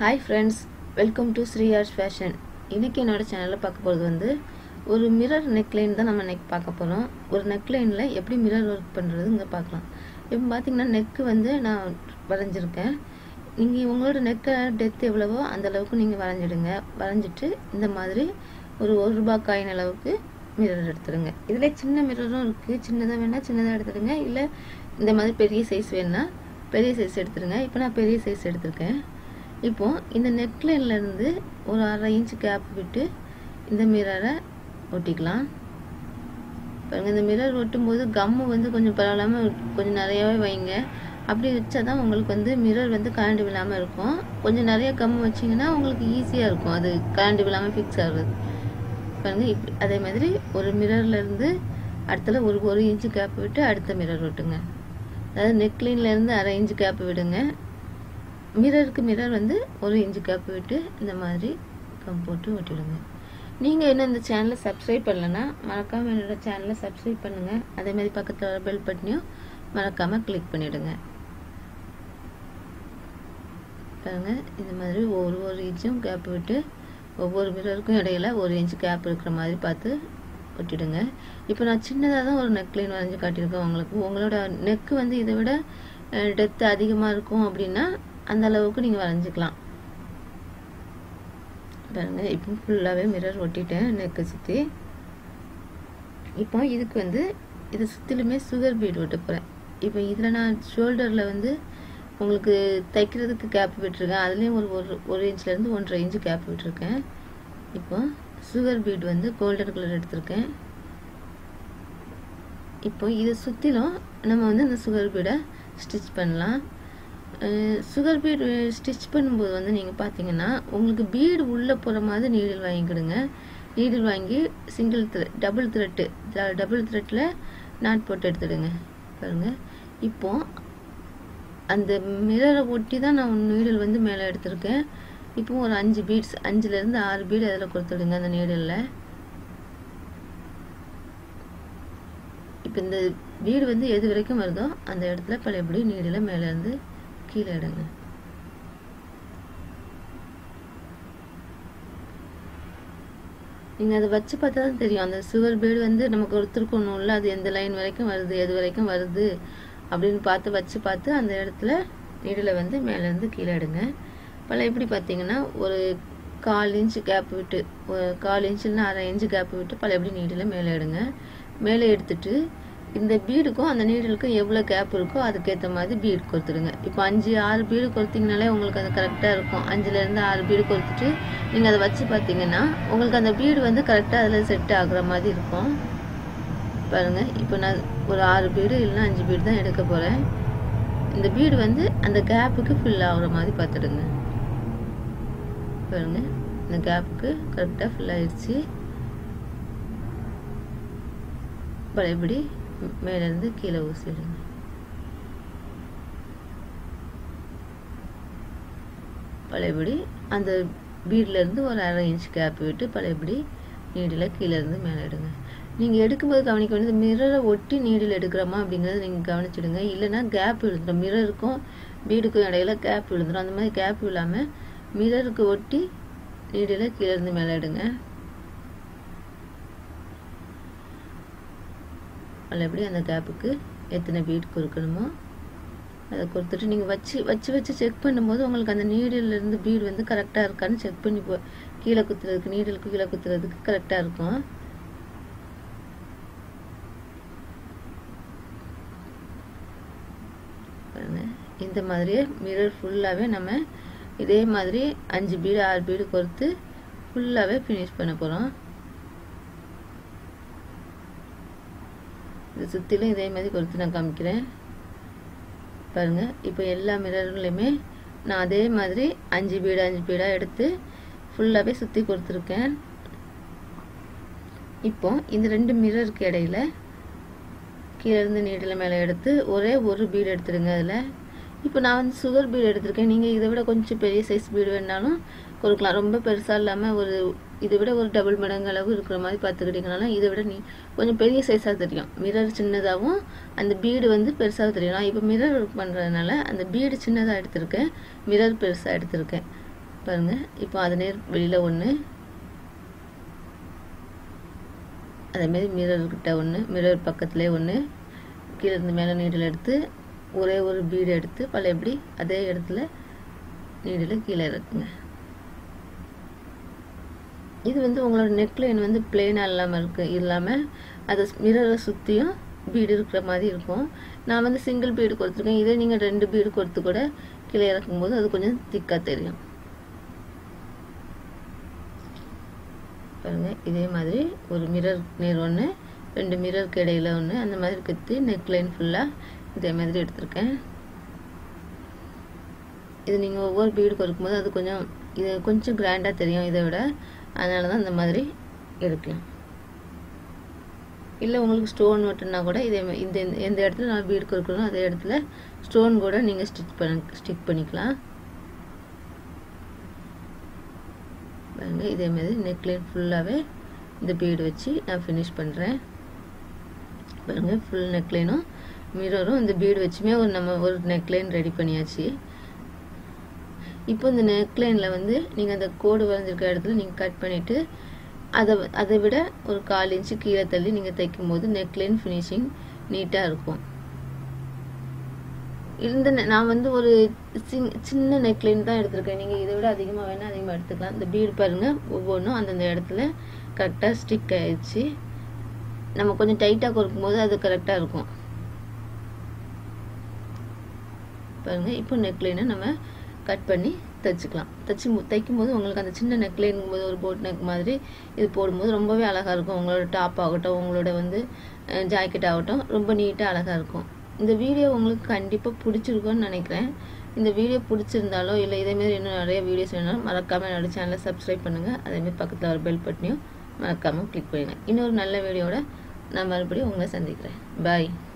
hi friends welcome to Sri arts fashion இன்றைக்கி என்னோட சேனலில் பார்க்க போகிறது வந்து ஒரு மிரர் நெக்லைன் தான் நம்ம நெக் பார்க்க போகிறோம் ஒரு நெக்லைனில் எப்படி மிரர் ஒர்க் பண்ணுறது இங்கே பார்க்கலாம் இப்போ பார்த்தீங்கன்னா நெக்கு வந்து நான் வரைஞ்சிருக்கேன் நீங்கள் உங்களோட நெக்கை டெப்த் எவ்வளவோ அந்த அளவுக்கு நீங்கள் வரைஞ்சிடுங்க வரைஞ்சிட்டு இந்த மாதிரி ஒரு ஒரு ரூபாய் காயின் அளவுக்கு மிரர் எடுத்துடுங்க இதில் சின்ன மிரரும் இருக்குது சின்னதாக வேணால் சின்னதாக எடுத்துடுங்க இல்லை இந்த மாதிரி பெரிய சைஸ் வேணால் பெரிய சைஸ் எடுத்துடுங்க இப்போ நான் பெரிய சைஸ் எடுத்திருக்கேன் இப்போ இந்த நெக்லைன்லேருந்து ஒரு அரை இன்ச் கேப் விட்டு இந்த மிரரை ஒட்டிக்கலாம் பாருங்க இந்த மிரர் ஒட்டும்போது கம்மு வந்து கொஞ்சம் பரவாயில்லாமல் கொஞ்சம் நிறையாவே வைங்க அப்படி வச்சா தான் உங்களுக்கு வந்து மிரர் வந்து கரண்ட் விழாமல் இருக்கும் கொஞ்சம் நிறைய கம்மு வச்சிங்கன்னா உங்களுக்கு ஈஸியாக இருக்கும் அது கரண்ட் விழாமல் ஃபிக்ஸ் ஆகுறது பாருங்க இப்படி அதே மாதிரி ஒரு மிரர்லேருந்து அடுத்தல ஒரு ஒரு இன்ச்சு கேப் விட்டு அடுத்த மிரர் ஒட்டுங்க அதாவது நெக்லைன்லேருந்து அரை இன்ச்சு கேப் விடுங்க மிரருக்கு மிரர் வந்து ஒரு இன்ச்சு கேப் விட்டு இந்த மாதிரி கம் போட்டு ஒட்டிடுங்க நீங்கள் இன்னும் இந்த சேனலை சப்ஸ்கிரைப் பண்ணலன்னா மறக்காமல் என்னோட சேனலை சப்ஸ்கிரைப் பண்ணுங்கள் அதே மாதிரி பக்கத்தில் வர பெல் பட்டனையும் மறக்காமல் கிளிக் பண்ணிவிடுங்க பாருங்க இந்த மாதிரி ஒரு ஒரு இன்ச்சும் கேப் விட்டு ஒவ்வொரு மிரருக்கும் இடையில ஒரு இன்ச்சு கேப் இருக்கிற மாதிரி பார்த்து ஒட்டிடுங்க இப்போ நான் சின்னதாக தான் ஒரு நெக்லைன் வரைஞ்சி காட்டியிருக்கேன் உங்களுக்கு உங்களோட நெக்கு வந்து இதை விட டெத்து அதிகமாக இருக்கும் அப்படின்னா அந்த அளவுக்கு நீங்கள் வரைஞ்சிக்கலாம் பாருங்க இப்போ ஃபுல்லாகவே மிரர் ஒட்டிட்டேன் நெக்கை சுற்றி இப்போ இதுக்கு வந்து இது சுற்றிலுமே சுகர் பீட் ஒட்ட போகிறேன் இப்போ இதில் நான் ஷோல்டரில் வந்து உங்களுக்கு தைக்கிறதுக்கு கேப் விட்டுருக்கேன் அதுலேயும் ஒரு ஒரு ஒரு இன்ச்லேருந்து ஒன்றரை இன்ச்சு கேப் விட்டுருக்கேன் இப்போ சுகர் பீட் வந்து கோல்டன் கலர் எடுத்திருக்கேன் இப்போ இதை சுற்றிலும் நம்ம வந்து இந்த சுகர் பீடை ஸ்டிச் பண்ணலாம் சுகர் பீடு ஸ்டிச் பண்ணும்போது வந்து நீங்கள் பார்த்தீங்கன்னா உங்களுக்கு பீடு உள்ளே போகிற மாதிரி நீடில் வாங்கிக்கிடுங்க நீடில் வாங்கி single thread double thread double த்ரெட்டில் நாட் போட்டு எடுத்துடுங்க பாருங்கள் இப்போ அந்த மிரரை ஒட்டி தான் நான் நீடில் வந்து மேலே எடுத்திருக்கேன் இப்போ ஒரு அஞ்சு பீட்ஸ் அஞ்சுலேருந்து ஆறு பீடு அதில் கொடுத்துடுங்க அந்த நீடலில் இப்போ இந்த வீடு வந்து எது வரைக்கும் வருதோ அந்த இடத்துல பழையபடி நீடில் மேலேருந்து கீழே எடுங்க நீங்கள் அதை வச்சு பார்த்தா தான் தெரியும் அந்த சுகர் பீடு வந்து நமக்கு ஒருத்தருக்கணும்ல அது எந்த லைன் வரைக்கும் வருது எது வரைக்கும் வருது அப்படின்னு பார்த்து வச்சு பார்த்து அந்த இடத்துல நீடில் வந்து மேலேருந்து கீழே எடுங்க பல எப்படி பார்த்தீங்கன்னா ஒரு கால் இன்ச்சு கேப் விட்டு ஒரு கால் இன்ச்சுன்னா அரை இன்ச்சு கேப் விட்டு பல எப்படி நீடில் மேலே எடுங்க மேலே எடுத்துட்டு இந்த பீடுக்கும் அந்த நீடலுக்கும் எவ்வளோ கேப் இருக்கோ அதுக்கேற்ற மாதிரி பீடு கொடுத்துடுங்க இப்போ அஞ்சு ஆறு பீடு கொடுத்தீங்கனாலே உங்களுக்கு அது கரெக்டாக இருக்கும் அஞ்சுலேருந்து ஆறு பீடு கொடுத்துட்டு நீங்கள் அதை வச்சு பார்த்தீங்கன்னா உங்களுக்கு அந்த பீடு வந்து கரெக்டாக அதில் செட் ஆகுற மாதிரி இருக்கும் பாருங்கள் இப்போ நான் ஒரு ஆறு பீடு இல்லைன்னா அஞ்சு பீடு தான் எடுக்க போகிறேன் இந்த பீடு வந்து அந்த கேப்புக்கு ஃபில் ஆகுற மாதிரி பார்த்துடுங்க பாருங்க இந்த கேப்புக்கு கரெக்டாக ஃபில் ஆயிடுச்சு பழையபடி மேலேருந்து கீழே ஊசிடுங்க பழையபடி அந்த பீட்லேருந்து ஒரு அரை இன்ச் கேப் விட்டு பழையபடி நீடில் கீழேருந்து மேலே எடுங்க நீங்கள் எடுக்கும்போது கவனிக்க வேண்டியது மிரரை ஒட்டி நீடில் எடுக்கிறோமா அப்படிங்கிறத நீங்கள் கவனிச்சிடுங்க இல்லைன்னா கேப் விழுந்துடும் மிரருக்கும் பீடுக்கும் இடையில கேப் விழுந்துடும் அந்த மாதிரி கேப் விழாமல் மிரருக்கு ஒட்டி நீடில் கீழேருந்து மேலே எடுங்க அதில் எப்படி அந்த கேப்புக்கு எத்தனை பீட் கொடுக்கணுமோ அதை கொடுத்துட்டு நீங்கள் வச்சு வச்சு வச்சு செக் பண்ணும்போது உங்களுக்கு அந்த நீடிலேருந்து பீடு வந்து கரெக்டாக இருக்கான்னு செக் பண்ணி போ கீழே குத்துறதுக்கு நீடலுக்கு கீழே குத்துறதுக்கு கரெக்டாக இருக்கும் இந்த மாதிரியே மிரர் ஃபுல்லாகவே நம்ம இதே மாதிரி அஞ்சு பீடு ஆறு பீடு கொடுத்து ஃபுல்லாகவே ஃபினிஷ் பண்ண போகிறோம் இது சுற்றிலும் இதே மாதிரி கொடுத்து நான் காமிக்கிறேன் பாருங்கள் இப்போ எல்லா மிரர்களையுமே நான் அதே மாதிரி அஞ்சு பீடு அஞ்சு பீடாக எடுத்து ஃபுல்லாகவே சுற்றி கொடுத்துருக்கேன் இப்போ இந்த ரெண்டு மிரருக்கு இடையில கீழேருந்து நீடில் மேலே எடுத்து ஒரே ஒரு பீடு எடுத்துடுங்க அதில் இப்போ நான் வந்து சுகர் பீடு எடுத்திருக்கேன் நீங்கள் இதை விட கொஞ்சம் பெரிய சைஸ் பீடு வேணாலும் கொடுக்கலாம் ரொம்ப பெருசாக இல்லாமல் ஒரு இதை விட ஒரு டபுள் மடங்கு அளவு இருக்கிற மாதிரி பார்த்துக்கிட்டிங்கனாலும் இதை விட நீ கொஞ்சம் பெரிய சைஸாக தெரியும் மிரர் சின்னதாகவும் அந்த பீடு வந்து பெருசாக தெரியும் நான் இப்போ மிரர் ஒர்க் பண்ணுறதுனால அந்த பீடு சின்னதாக எடுத்திருக்கேன் மிரர் பெருசாக எடுத்திருக்கேன் பாருங்கள் இப்போ அது நேர் வெளியில் ஒன்று அதேமாரி மிரர்கிட்ட ஒன்று மிரர் பக்கத்துலேயே ஒன்று கீழே இருந்து மேலே நீடில் எடுத்து ஒரே ஒரு பீடு எடுத்து பழையபடி அதே இடத்துல நீடில் கீழே இருக்குங்க இது வந்து உங்களோட நெக்லைன் வந்து பிளெயினாக இல்லாமல் இருக்கு இல்லாமல் அதை மிரரை சுற்றியும் பீடு இருக்கிற மாதிரி இருக்கும் நான் வந்து சிங்கிள் பீடு கொடுத்துருக்கேன் இதே நீங்கள் ரெண்டு பீடு கொடுத்து கூட கீழே இறக்கும்போது அது கொஞ்சம் திக்காக தெரியும் பாருங்கள் இதே மாதிரி ஒரு மிரர் நேர் ஒன்று ரெண்டு மிரருக்கு இடையில ஒன்று அந்த மாதிரி கத்தி நெக்லைன் ஃபுல்லாக இதே மாதிரி எடுத்திருக்கேன் இது நீங்கள் ஒவ்வொரு பீடு கொடுக்கும்போது அது கொஞ்சம் இது கொஞ்சம் கிராண்டாக தெரியும் இதை விட அதனால தான் இந்த மாதிரி எடுக்கலாம் இல்லை உங்களுக்கு ஸ்டோன் மட்டும்னா கூட இதே இந்த எந்த இடத்துல நான் பீடு கொடுக்கணும் அதே இடத்துல ஸ்டோன் கூட நீங்கள் ஸ்டிச் பண்ண ஸ்டிக் பண்ணிக்கலாம் பாருங்க இதே மாதிரி நெக்லைன் ஃபுல்லாகவே இந்த பீடு வச்சு நான் ஃபினிஷ் பண்ணுறேன் பாருங்க ஃபுல் நெக்லைனும் மிரரும் இந்த பீடு வச்சுமே ஒரு நம்ம ஒரு நெக்லைன் ரெடி பண்ணியாச்சு இப்போ இந்த நெக்லைனில் வந்து நீங்கள் அந்த கோடு வரைஞ்சிருக்க இடத்துல நீங்கள் கட் பண்ணிவிட்டு அதை அதை விட ஒரு கால் இன்ச்சு கீழே தள்ளி நீங்கள் தைக்கும் போது நெக்லைன் ஃபினிஷிங் நீட்டாக இருக்கும் இந்த நான் வந்து ஒரு சின்ன நெக்லைன் தான் எடுத்திருக்கேன் நீங்கள் இதை விட அதிகமாக வேணால் அதிகமாக எடுத்துக்கலாம் இந்த பீடு பாருங்கள் ஒவ்வொன்றும் அந்தந்த இடத்துல கரெக்டாக ஸ்டிக் ஆயிடுச்சு நம்ம கொஞ்சம் டைட்டாக கொடுக்கும்போது அது கரெக்டாக இருக்கும் பாருங்கள் இப்போ நெக்லைனை நம்ம கட் பண்ணி தைச்சிக்கலாம் தைச்சி தைக்கும் போது உங்களுக்கு அந்த சின்ன நெக்லைனுங்கும் போது ஒரு போட் நெக் மாதிரி இது போடும்போது ரொம்பவே அழகாக இருக்கும் உங்களோட டாப் ஆகட்டும் உங்களோட வந்து ஜாக்கெட் ஆகட்டும் ரொம்ப நீட்டாக அழகாக இருக்கும் இந்த வீடியோ உங்களுக்கு கண்டிப்பாக பிடிச்சிருக்கும்னு நினைக்கிறேன் இந்த வீடியோ பிடிச்சிருந்தாலோ இல்லை இதேமாரி இன்னும் நிறைய வீடியோஸ் வேணாலும் மறக்காமல் என்னோட சேனலை சப்ஸ்கிரைப் பண்ணுங்கள் அதேமாதிரி பக்கத்தில் ஒரு பெல் பட்டனையும் மறக்காமல் கிளிக் பண்ணுங்கள் இன்னொரு நல்ல வீடியோட நான் மறுபடியும் உங்களை சந்திக்கிறேன் பாய்